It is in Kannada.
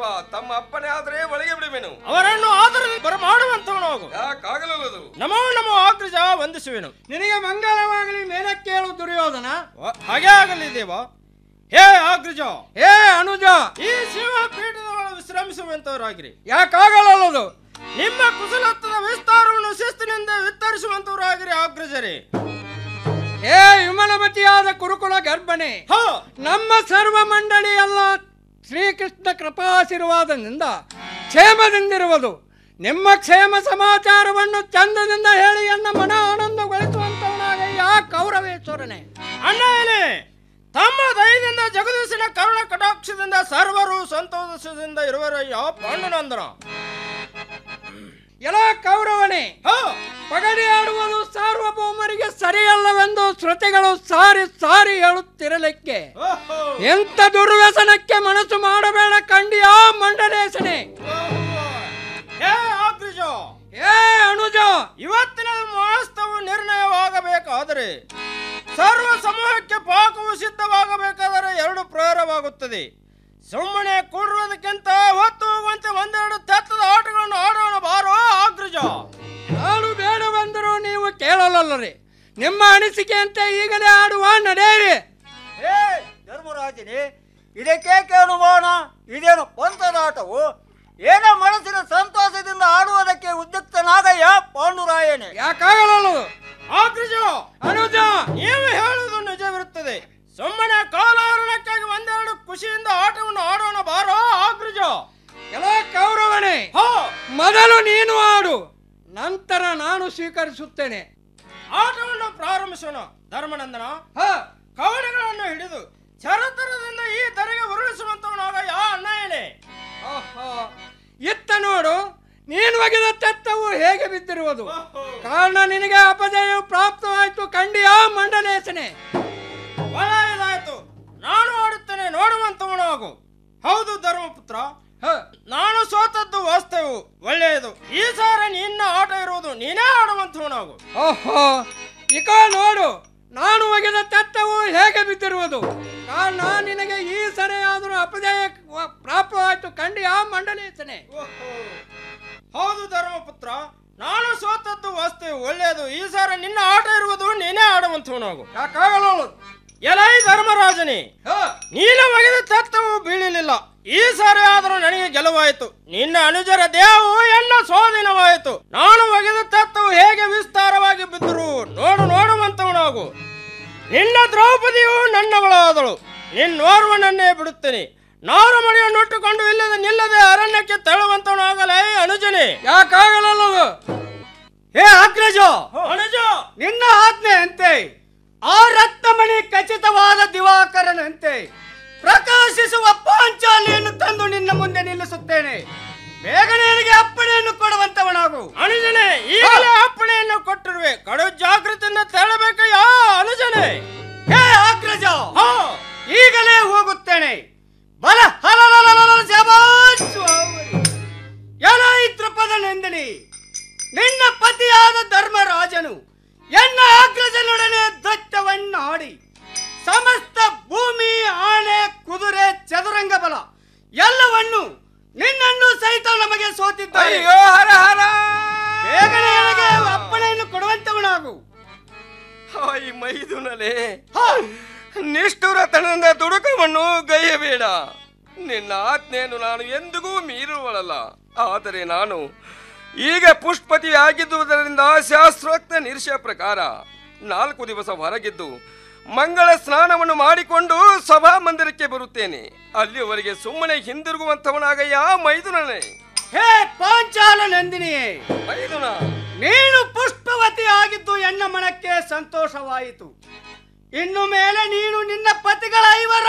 ತಮ್ಮ ಅಪ್ಪನೇ ಆದ್ರೆ ಒಳಗೆ ಬಿಡುವೆನು ಅವರನ್ನು ಆದರದಲ್ಲಿ ಬರಮಾಡುವಂತವನಾಗು ಯಾಕಾಗಲದು ನಮೋ ನಮೋ ಆಗ್ರಜ ವಂದಿಸುವೆನು ನಿನಗೆ ಮಂಗಳವಾಗಲಿ ಮೇಲಕ್ಕೇಳು ದುರ್ಯೋಧನ ವ- ಹಾಗೆ ಆಗಲಿ ದೇವ ಹೇ ಆಗ್ರಜ ಏ ಅನುಜ ಈ ಶಿವಪೀಠದ ಒಳಗೆ ವಿಶ್ರಮಿಸುವಂತವರಾಗಿರಿ ಯಾಕಾಗಲದು ನಿಮ್ಮ ಕುಶಲತ್ವದ ವಿಸ್ತಾರವನ್ನು ಶಿಸ್ತಿನಿಂದ ವಿಸ್ತರಿಸುವಂತವರಾಗಿರಿ ಆಗ್ರಜರೇ ಏ ವಿಮಲಮತಿಯಾದ ಕುರುಕುಲ ಗರ್ಭನೆ ಹ ನಮ್ಮ ಸರ್ವ ಮಂಡಳಿ ಎಲ್ಲ ಶ್ರೀಕೃಷ್ಣ ಕೃಪಾಶೀರ್ವಾದದಿಂದ ಕ್ಷೇಮದಿಂದಿರುವುದು ನಿಮ್ಮ ಕ್ಷೇಮ ಸಮಾಚಾರವನ್ನು ಚಂದದಿಂದ ಹೇಳಿ ಎನ್ನ ಮನ ಆನಂದಗೊಳಿಸುವಂತವನಾಗ ಯಾ ಕೌರವೇಶ್ವರನೇ ಅಣ್ಣಯ್ಯನೇ ತಮ್ಮ ದಯದಿಂದ ಜಗದೀಶನ ಕರುಣ ಕಟಾಕ್ಷದಿಂದ ಸರ್ವರು ಸಂತೋಷದಿಂದ ಇರುವರಯ್ಯ ಪಾಂಡುನಂದನ ಎಲ್ಲ ಕೌರವನೇ ಹ ಪಗಡಿ ಆಡುವುದು ಸಾರ್ವಭೌಮರಿಗೆ ಸರಿಯಲ್ಲವೆಂದು ಶ್ರುತಿಗಳು ಸಾರಿ ಸಾರಿ ಹೇಳುತ್ತಿರಲಿಕ್ಕೆ ಓಹೋ. ಎಂತ ದುರ್ವ್ಯಸನಕ್ಕೆ ಮನಸ್ಸು ಮಾಡಬೇಡ ಕಂಡಿಯಾ ಮಂಡಲೇಶನೇ ಓಹೋ. ಹೇ ಆಗ್ರಜ ಏ ಅನುಜ ಇವತ್ತಿನ ಮಹೋತ್ಸವ ನಿರ್ಣಯವಾಗಬೇಕಾದರೆ ಸರ್ವ ಸಮೂಹಕ್ಕೆ ಪಾಕವು ಸಿದ್ಧವಾಗಬೇಕಾದರೆ ಎರಡು ಪ್ರಯೋರವಾಗುತ್ತದೆ ಸುಮ್ಮನೆ ಕೂಡುವುದಕ್ಕಿಂತ ಹೊತ್ತು ಹೋಗುವಂತೆ ಒಂದೆರಡು ತೆತ್ತದ ಆಟಗಳನ್ನು ಆಡೋಣ ಬಾರೋ ಆಗ್ರಜ ನಾನು ಬೇಡವೆಂದರೂ ನೀವು ಕೇಳಲಲ್ಲರಿ ನಿಮ್ಮ ಅನಿಸಿಕೆಯಂತೆ ಈಗಲೇ ಆಡುವ ನಡೆಯಿರಿ ಏ ಧರ್ಮರಾಜನೇ ಇದಕ್ಕೇಕೆ ಅನುಮಾನ ಇದೇನು ಪಂಥದಾಟವು ಏನೋ ಮನಸ್ಸಿನ ಸಂತೋಷದಿಂದ ಆಡುವುದಕ್ಕೆ ಉದ್ಯುಕ್ತನಾಗಯ್ಯ ಪಾಂಡುರಾಯನೇ ಯಾಕಾಗಲಲ್ಲದು ಆಗ್ರಜ ಅನುಜ ನೀವು ಹೇಳುವುದು ನಿಜವಿರುತ್ತದೆ ಸುಮ್ಮನೆ ಕಾಲಹರಣಕ್ಕಾಗಿ ಒಂದೆರಡು ಖುಷಿಯಿಂದ ಆಟವನ್ನು ಆಡೋಣ ಬಾರೋ ಆಗ್ರಜ ಎಲ್ಲ ಕೌರವನೇ ಹ ಮೊದಲು ನೀನು ಆಡು ನಂತರ ನಾನು ಸ್ವೀಕರಿಸುತ್ತೇನೆ ಆಟವನ್ನು ಪ್ರಾರಂಭಿಸೋಣ ಧರ್ಮನಂದನ ಹ ಕವಡೆಗಳನ್ನು ಹಿಡಿದು ಚರತರದಿಂದ ಈ ಧರೆಗೆ ಉರುಳಿಸುವಂತವನಾಗ ಯಾ ಅಣ್ಣಯ್ಯನೇ ಆಹಾ. ಇತ್ತ ನೋಡು ನೀನು ಒಗೆದ ತೆತ್ತವು ಹೇಗೆ ಬಿದ್ದಿರುವುದು ಕಾರಣ ನಿನಗೆ ಅಪಜಯವು ಪ್ರಾಪ್ತವಾಯಿತು ಕಂಡಿಯಾ ಮಂಡಲೇಶನೆ ಒಳ್ಳೆಯದಾಯ್ತು ನಾನು ಆಡುತ್ತೇನೆ ನೋಡುವಂತವನಾಗು ಹೌದು ಧರ್ಮಪುತ್ರ ಹ ನಾನು ಸೋತದ್ದು ವಾಸ್ತವು ಒಳ್ಳೆಯದು ಈ ಸಾರಿ ನಿನ್ನ ಆಟ ಇರುವುದು ನೀನೇ ಆಡುವಂತವನಾಗು ಓಹೋ ಇಕ ನೋಡು ನಾನು ಒಗೆದ ತೆತ್ತವು ಹೇಗೆ ಬಿದ್ದಿರುವುದು ಕಾರಣ ನಿನಗೆ ಈ ಸರಿಯಾದರೂ ಅಪಜಯ ಪ್ರಾಪ್ತವಾಯಿತು ಕಂಡಿಯಾ ಮಂಡಲೇಶನೆ ಹೌದು ಧರ್ಮಪುತ್ರ ನಾನು ಸೋತದ್ದು ವಾಸ್ತವು ಒಳ್ಳೆಯದು ಈ ಸಾರಿ ನಿನ್ನ ಆಟ ಇರುವುದು ನೀನೇ ಆಡುವಂತವನಾಗು ಯಾಕಾಗಲ್ಲ ಎಲೈ ಧರ್ಮರಾಜನೇ ನೀನು ಒಗೆದ ತತ್ವವು ಬೀಳಲಿಲ್ಲ ಈ ಸಾರಿ ಆದರೂ ನನಗೆ ಗೆಲುವಾಯಿತು ನಿನ್ನ ಅನುಜರ ದೇಹವು ಎನ್ನ ಸ್ವಾಧೀನವಾಯಿತು ನಾನು ಒಗೆದ ತತ್ವವು ಹೇಗೆ ವಿಸ್ತಾರವಾಗಿ ಬಿದ್ದರು ನೋಡು ನೋಡುವಂತವನಾಗು ನಿನ್ನ ದ್ರೌಪದಿಯು ನನ್ನವಳಾದಳು ನಿನ್ನೋರ್ವನನ್ನೇ ಬಿಡುತ್ತೇನೆ ನಾರು ಮಣಿಯನ್ನು ಇಟ್ಟುಕೊಂಡು ಇಲ್ಲದೆ ನಿಲ್ಲದೆ ಅರಣ್ಯಕ್ಕೆ ತಳ್ಳುವಂತವನಾಗಲೇ ಅನುಜನೇ ಯಾಕಾಗಲ್ಲದು ಹೇ ಅಗ್ರಜ ಅನುಜ ನಿನ್ನ ಆಜ್ಞೆ ಅಂತೆ ಆ ರತ್ನಮಣಿ ಖಚಿತವಾದ ದಿವಾಕರನಂತೆ ಪ್ರಕಾಶಿಸುವ ಪಾಂಚಾಲಿಯನ್ನು ತಂದು ನಿನ್ನ ಮುಂದೆ ನಿಲ್ಲಿಸುತ್ತೇನೆ ಬೇಗನೆ ನನಗೆ ಅಪ್ಪಣೆಯನ್ನು ಕೊಡುವಂತವನಾಗು ಅನುಜನೇ ಈಗಲೇ ಅಪ್ಪಣೆಯನ್ನು ಕೊಟ್ಟಿರುವೆ ಕಡು ಜಾಗೃತಿಯಿಂದ ತೆರಳಬೇಕಯ್ಯ ಅನುಜನೇ ಹೇ ಅಗ್ರಜ ಹಾ ಈಗಲೇ ಹೋಗುತ್ತೇನೆ ಬಲ ಹಲಲಲಲಲ ಶಬಾಷ್! ಎಲೈ ತ್ರಿಪದ ನಂದಿನಿ ನಿನ್ನ ಪತಿಯಾದ ಧರ್ಮರಾಜನು ಎನ್ನ ಅಗ್ರಜನೊಡನೆ ದತ್ತವನ್ನಾಡಿ ಸಮಸ್ತ ಭೂಮಿ ಆಣೆ ಕುದುರೆ ಚದುರಂಗ ಬಲ ಎಲ್ಲವನ್ನು ನಿನ್ನನ್ನು ಸಹಿತ ನಮಗೆ ಸೋತಿದ್ದಾರೆ ಅಯ್ಯೋ ಹರ ಹರ ಬೇಗನೆ ನನಗೆ ಅಪ್ಪಣೆಯನ್ನು ಕೊಡುವಂತವನಾಗು ಈ ಮೈದುನಲೆ ನಿಷ್ಠುರತನದ ದುಡುಕವನ್ನು ಗೈಯಬೇಡ ನಿನ್ನ ಆಜ್ಞೆಯನ್ನು ನಾನು ಎಂದಿಗೂ ಮೀರುವಳಲ್ಲ ಆದರೆ ನಾನು ಈಗ ಪುಷ್ಪತಿ ಆಗಿದ್ದುದರಿಂದ ಶಾಸ್ತ್ರೋಕ್ತ ನಿರೀಕ್ಷೆಯ ಪ್ರಕಾರ ನಾಲ್ಕು ದಿವಸ ಹೊರಗಿದ್ದು ಮಂಗಳ ಸ್ನಾನವನ್ನು ಮಾಡಿಕೊಂಡು ಸಭಾ ಮಂದಿರಕ್ಕೆ ಬರುತ್ತೇನೆ ಅಲ್ಲಿಯವರೆಗೆ ಸುಮ್ಮನೆ ಹಿಂದಿರುಗುವಂಥವನಾಗಯ್ಯ ಮೈದುನನೇ ಹೇ ಪಾಂಚಾಲ ನಂದಿನಿಯೇ ಮೈದುನ ನೀನು ಪುಷ್ಪವತಿ ಆಗಿದ್ದು ಎನ್ನ ಮನಕ್ಕೆ ಸಂತೋಷವಾಯಿತು ಇನ್ನು ಮೇಲೆ ನೀನು ನಿನ್ನ ಪತಿಗಳ ಐವರ